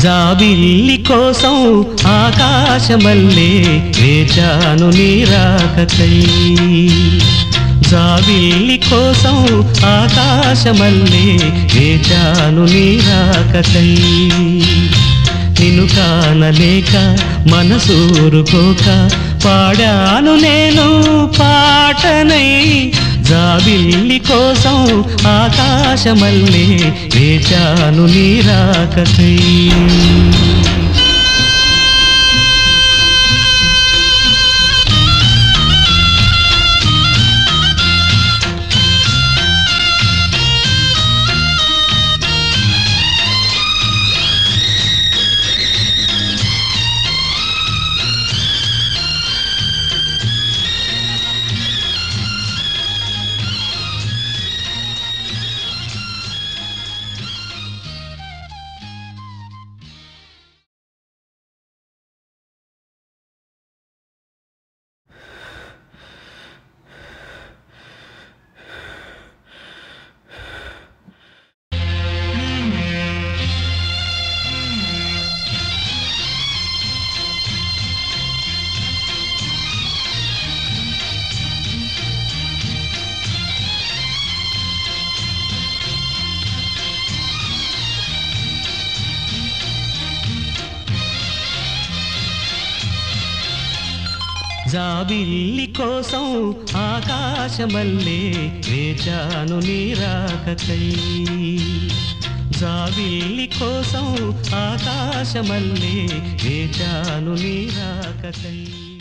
జాబిల్లి కోసం ఆకాశమల్లే వేచాను నీరాకకై జాబిల్లి కోసం ఆకాశమల్లే వేచాను నీరాకకై నిన్ను కానలేక మనసూరుకోక పాడాను నేను పాటనై జాబిల్లి కోసం ఆకాశమల్లే వేచాను నీరాకకై జాబిల్లి కోసం ఆకాశమల్లే వేచాను నీరాకకై జాబిల్లి కోసం ఆకాశమల్లే వేచాను నీరాకకై